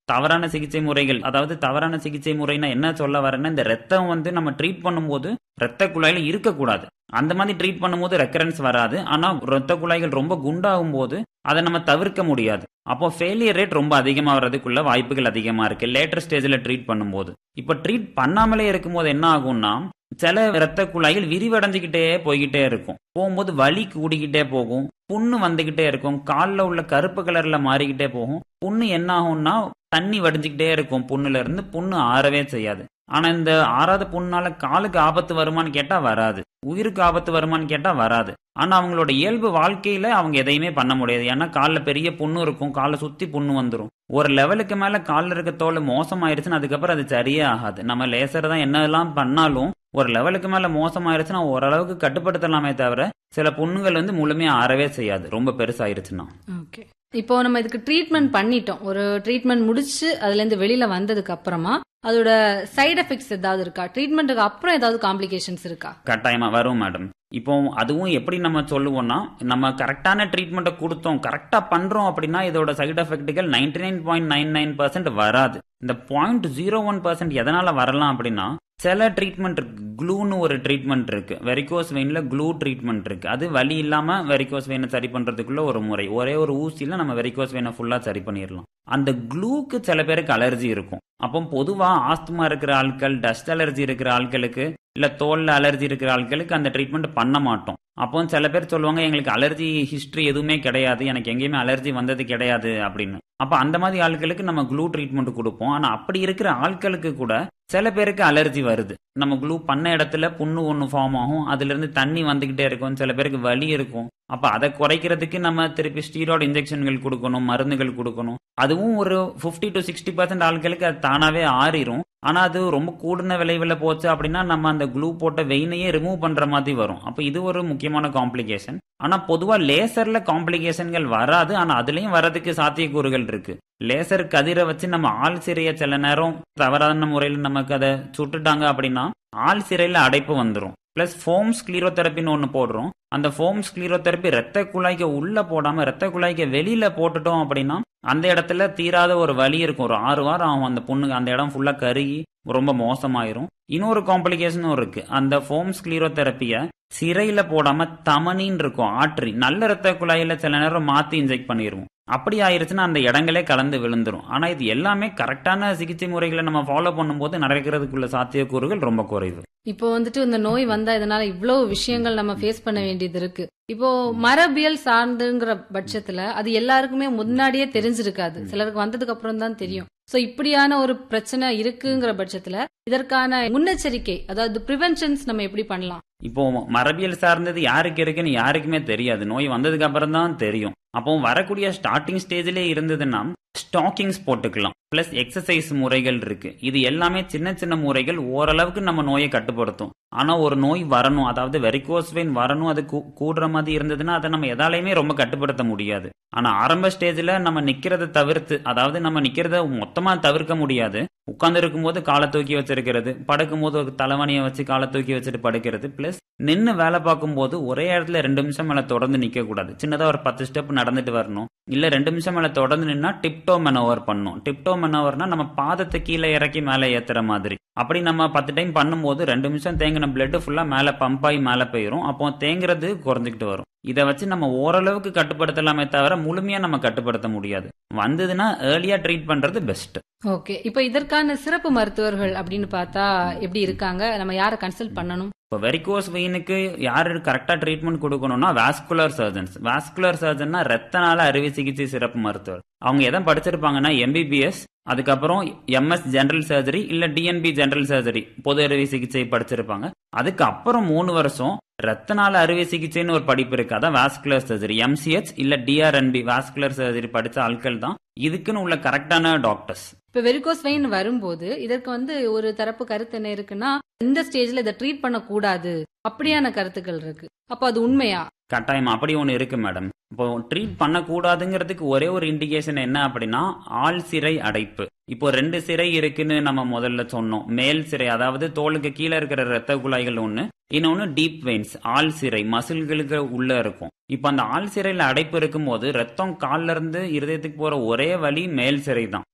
தவறான சிகிச்சை முறைகள் அதாவது தவறான சிகிச்சை முறைனா என்ன சொல்ல வரேன்னா இந்த ரத்தம் வந்து நம்ம ட்ரீட் பண்ணும்போது ரத்த குழாயில இருக்கக்கூடாது அந்த மாதிரி ட்ரீட் பண்ணும்போது ரெக்கரன்ஸ் வராது ஆனா ரத்த குழாய்கள் ரொம்ப குண்டாகும் போது அதை நம்ம தவிர்க்க முடியாது அப்போ ஃபெயிலியர் ரேட் ரொம்ப அதிகமாக வர்றதுக்குள்ள வாய்ப்புகள் அதிகமா இருக்கு லேட்டர் ஸ்டேஜில் ட்ரீட் பண்ணும்போது இப்போ ட்ரீட் பண்ணாமலே இருக்கும்போது என்ன ஆகும்னா சில ரத்த குழாய்கள் விரிவடைஞ்சுக்கிட்டே போய்கிட்டே இருக்கும் போகும்போது வலி கூடிக்கிட்டே போகும் புண்ணு வந்துகிட்டே இருக்கும் காலில் உள்ள கருப்பு கலர்ல மாறிக்கிட்டே போகும் புண்ணு என்ன ஆகும்னா தண்ணி வடிஞ்சுக்கிட்டே இருக்கும் புண்ணுல இருந்து புண்ணு ஆறவே செய்யாது ஆனா இந்த ஆறாத புண்ணால காலுக்கு ஆபத்து வருமான்னு கேட்டா வராது உயிருக்கு ஆபத்து வருமான்னு கேட்டா வராது ஆனா அவங்களோட இயல்பு வாழ்க்கையில அவங்க எதையுமே பண்ண முடியாது ஏன்னா காலில் பெரிய புண்ணு இருக்கும் காலை சுத்தி புண்ணு வந்துடும் ஒரு லெவலுக்கு மேல காலில் இருக்க தோல் மோசமாயிருச்சுன்னா அதுக்கப்புறம் அது சரியே ஆகாது நம்ம லேசர் தான் என்னெல்லாம் பண்ணாலும் ஒரு லெவலுக்கு மேல மோசமாயிருச்சுன்னா ஓரளவுக்கு கட்டுப்படுத்தலாமே தவிர சில புண்ணுகள் வந்து முழுமையா ஆறவே செய்யாது ரொம்ப பெருசாயிருச்சுன்னா ஓகே இப்போ நம்ம இதுக்கு ட்ரீட்மெண்ட் பண்ணிட்டோம் ஒரு ட்ரீட்மெண்ட் முடிச்சு அதுல இருந்து வெளியில வந்ததுக்கு அப்புறமா அதோட சைடு எஃபெக்ட்ஸ் ஏதாவது இருக்கா ட்ரீட்மெண்ட்டுக்கு அப்புறம் ஏதாவது காம்ப்ளிகேஷன்ஸ் இருக்கா கட்டாயமா வரும் மேடம் இப்போ அதுவும் எப்படி நம்ம சொல்லுவோம்னா நம்ம கரெக்டான ட்ரீட்மெண்ட்டை கொடுத்தோம் கரெக்டா பண்றோம் அப்படின்னா இதோட சைடு எஃபெக்ட்டுகள் ninety nine point nine nine percent வராது இந்த பாயிண்ட் ஜீரோ ஒன் பர்சன்ட் எதனால வரலாம் அப்படின்னா சில ட்ரீட்மெண்ட் இருக்கு க்ளூன்னு ஒரு ட்ரீட்மெண்ட் இருக்கு வெரிகோஸ் வெயின்ல க்ளூ ட்ரீட்மெண்ட் இருக்கு அது வலி இல்லாம வெரிகோஸ் வெயினை சரி பண்றதுக்குள்ள ஒரு முறை ஒரே ஒரு ஊசியில நம்ம வெரிகோஸ் வெயினை ஃபுல்லா சரி பண்ணிடலாம் அந்த க்ளூக்கு சில பேருக்கு அலர்ஜி இருக்கும் அப்போ பொதுவா ஆஸ்துமா இருக்கிற ஆட்கள் டஸ்ட் அலர்ஜி இருக்கிற ஆட்களுக்கு இல்ல தோல்ல அலர்ஜி இருக்கிற ஆட்களுக்கு அந்த ட்ரீட்மெண்ட் பண்ண மாட்டோம் அப்போ சில பேர் சொல்லுவாங்க எங்களுக்கு அலர்ஜி ஹிஸ்டரி எதுவுமே கிடையாது எனக்கு எங்கேயுமே அலர்ஜி வந்தது கிடையாது அப்படின்னு அப்ப அந்த மாதிரி ஆட்களுக்கு நம்ம க்ளூ ட்ரீட்மெண்ட் கொடுப்போம் ஆனா அப்படி இருக்கிற ஆட்களுக்கு கூட சில பேருக்கு அலர்ஜி வருது நம்ம க்ளூ பண்ண இடத்துல புண்ணு ஒன்று ஃபார்ம் ஆகும் அதுல இருந்து தண்ணி வந்துகிட்டே இருக்கும் சில பேருக்கு வலி இருக்கும் அப்ப அதை குறைக்கிறதுக்கு நம்ம திருப்பி ஸ்டீராய்டு இன்ஜெக்ஷன்கள் கொடுக்கணும் மருந்துகள் கொடுக்கணும் அதுவும் ஒரு ஃபிஃப்டி டு சிக்ஸ்டி பர்சன்ட் ஆட்களுக்கு அது தானாவே ஆறிடும் ஆனா அது ரொம்ப கூடின விளைவில் போச்சு அப்படின்னா நம்ம அந்த க்ளூ போட்ட வெயினையே ரிமூவ் பண்ற மாதிரி வரும் அப்ப இது ஒரு முக்கியமான காம்ப்ளிகேஷன் ஆனா பொதுவா லேசர்ல காம்ப்ளிகேஷன்கள் வராது ஆனா அதுலயும் வரதுக்கு சாத்தியக்கூறுகள் இருக்கு லேசர் கதிரை வச்சு நம்ம ஆள் சிறைய சில நேரம் தவறான முறையில் நமக்கு அதை சுட்டுட்டாங்க அப்படின்னா ஆள் சிறையில அடைப்பு வந்துடும் பிளஸ் ஃபோம் ஸ்க்ளீரோதெரப்பின்னு ஒன்று போடுறோம் அந்த ஃபோம் ஸ்க்ளீரோதெரப்பி ரத்த குழாய்க்கு உள்ள போடாம ரத்த குழாய்க்கு வெளியில போட்டுட்டோம் அப்படின்னா அந்த இடத்துல தீராத ஒரு வலி இருக்கும் ஒரு ஆறு வாரம் ஆகும் அந்த பொண்ணுக்கு அந்த இடம் ஃபுல்லா கருகி ரொம்ப மோசமாயிரும் இன்னொரு காம்ப்ளிகேஷனும் இருக்கு அந்த ஃபோம் ஸ்க்ளீரோதெரப்பிய சிறையில போடாம தமனின்னு இருக்கும் ஆற்றி நல்ல ரத்த குழாயில சில நேரம் மாத்தி இன்ஜெக்ட் பண்ணிடுவோம் அப்படி ஆயிருச்சுன்னா அந்த இடங்களே கலந்து விழுந்துரும் ஆனா இது எல்லாமே கரெக்டான சிகிச்சை முறைகளை நம்ம ஃபாலோ பண்ணும்போது நடக்கிறதுக்குள்ள சாத்தியக்கூறுகள் ரொம்ப குறைவு இப்போ வந்துட்டு இந்த நோய் வந்தா இதனால இவ்வளவு விஷயங்கள் நம்ம ஃபேஸ் பண்ண வேண்டியது இருக்கு இப்போ மரபியல் சார்ந்துங்கிற பட்சத்துல அது எல்லாருக்குமே முன்னாடியே தெரிஞ்சிருக்காது சிலருக்கு வந்ததுக்கு அப்புறம் தான் தெரியும் சோ இப்படியான ஒரு பிரச்சனை இருக்குங்கிற பட்சத்துல இதற்கான முன்னெச்சரிக்கை அதாவது ப்ரிவென்ஷன்ஸ் நம்ம எப்படி பண்ணலாம் இப்போ மரபியல் சார்ந்தது யாருக்கு இருக்குன்னு யாருக்குமே தெரியாது நோய் வந்ததுக்கு அப்புறம் தான் தெரியும் அப்போ வரக்கூடிய ஸ்டார்டிங் ஸ்டேஜ்ல இருந்ததுன்னா ஸ்டாக்கிங்ஸ் போட்டுக்கலாம் பிளஸ் எக்ஸசைஸ் முறைகள் இருக்கு இது எல்லாமே சின்ன சின்ன முறைகள் ஓரளவுக்கு நம்ம நோயை கட்டுப்படுத்தும் ஆனா ஒரு நோய் வரணும் அதாவது வெரிகோஸ் வெயின் வரணும் அது கூ- கூடுற மாதிரி இருந்ததுன்னா அதை நம்ம எதாலையுமே ரொம்ப கட்டுப்படுத்த முடியாது ஆனா ஆரம்ப ஸ்டேஜ்ல நம்ம நிக்கிறத தவிர்த்து அதாவது நம்ம நிக்கிறத மொத்தமா தவிர்க்க முடியாது உட்கார்ந்து இருக்கும்போது காலை தூக்கி வச்சிருக்கிறது படுக்கும் போது ஒரு தலைவணியை வச்சு காலை தூக்கி வச்சுட்டு படுக்கிறது பிளஸ் நின்று வேலை பார்க்கும்போது ஒரே இடத்துல ரெண்டு நிமிஷம் மேல தொடர்ந்து நிக்க கூடாது சின்னதா ஒரு பத்து ஸ்டெப் நடந்துட்டு வரணும் இல்ல ரெண்டு நிமிஷம் மேல தொடர்ந்து நின்னா டிப்டோ மெனோவர் பண்ணும் டிப்டோ மெனோவர்னா நம்ம பாதத்தை கீழே இறக்கி மேலே ஏத்துற மாதிரி அப்படி நம்ம பத்து டைம் பண்ணும்போது ரெண்டு நிமிஷம் தேங்கின பிளட் ஃபுல்லா மேல பம்ப் ஆகி மேல போயிரும் அப்போ தேங்குறது குறைஞ்சிக்கிட்டு வரும் இதை வச்சு நம்ம ஓரளவுக்கு கட்டுப்படுத்தலாமே தவிர முழுமையா நம்ம கட்டுப்படுத்த முடியாது வந்ததுன்னா ஏர்லியா ட்ரீட் பண்றது பெஸ்ட் ஓகே இப்போ இதற்கான சிறப்பு மருத்துவர்கள் அப்படின்னு பார்த்தா எப்படி இருக்காங்க நம்ம யாரை கன்சல்ட் பண்ணணும் இப்போ வெரிகோஸ் வெயினுக்கு யாரு கரெக்டா ட்ரீட்மெண்ட் கொடுக்கணும்னா வாஸ்குலர் சர்ஜன்ஸ் வாஸ்குலர் சர்ஜன்னா ரத்தனால அறுவை சிகிச்சை சிறப்பு மருத்துவர் அவங்க எதை படிச்சிருப்பாங்கன்னா எம்பிபிஎஸ் அதுக்கப்புறம் எம்எஸ் ஜெனரல் சர்ஜரி இல்ல டிஎன்பி ஜெனரல் சர்ஜரி பொது அறுவை சிகிச்சை படிச்சிருப்பாங்க அதுக்கு அப்புறம் மூணு வருஷம் ரத்தனால அறுவை சிகிச்சைன்னு ஒரு படிப்பு இருக்கு அதான் வாஸ்குலர் சர்ஜரி எம்சிஹெச் இல்ல டிஆர்என்பி வாஸ்குலர் சர்ஜரி படிச்ச ஆட்கள் தான் இதுக்குன்னு உள்ள கரெக்டான டாக்டர்ஸ் இப்ப வெரிகோஸ் வெயின் வரும்போது இதற்கு வந்து ஒரு தரப்பு கருத்து என்ன இருக்குன்னா இந்த ஸ்டேஜ்ல இதை ட்ரீட் பண்ண கூடாது அப்படியான கருத்துக்கள் இருக்கு அப்ப அது உண்மையா கட்டாயம் அப்படி ஒன்று இருக்கு மேடம் இப்போ ட்ரீட் பண்ணக்கூடாதுங்கிறதுக்கு ஒரே ஒரு இண்டிகேஷன் என்ன அப்படின்னா ஆள் சிறை அடைப்பு இப்போ ரெண்டு சிறை இருக்குன்னு நம்ம முதல்ல சொன்னோம் மேல் சிறை அதாவது தோலுக்கு கீழே இருக்கிற ரத்த குழாய்கள் ஒன்று இன்னொன்று டீப் வெயின்ஸ் ஆள் சிறை மசில்களுக்கு உள்ள இருக்கும் இப்போ அந்த ஆள் சிறையில் அடைப்பு இருக்கும்போது ரத்தம் கால்ல இருந்து இருதயத்துக்கு போற ஒரே வழி மேல் சிறை தான்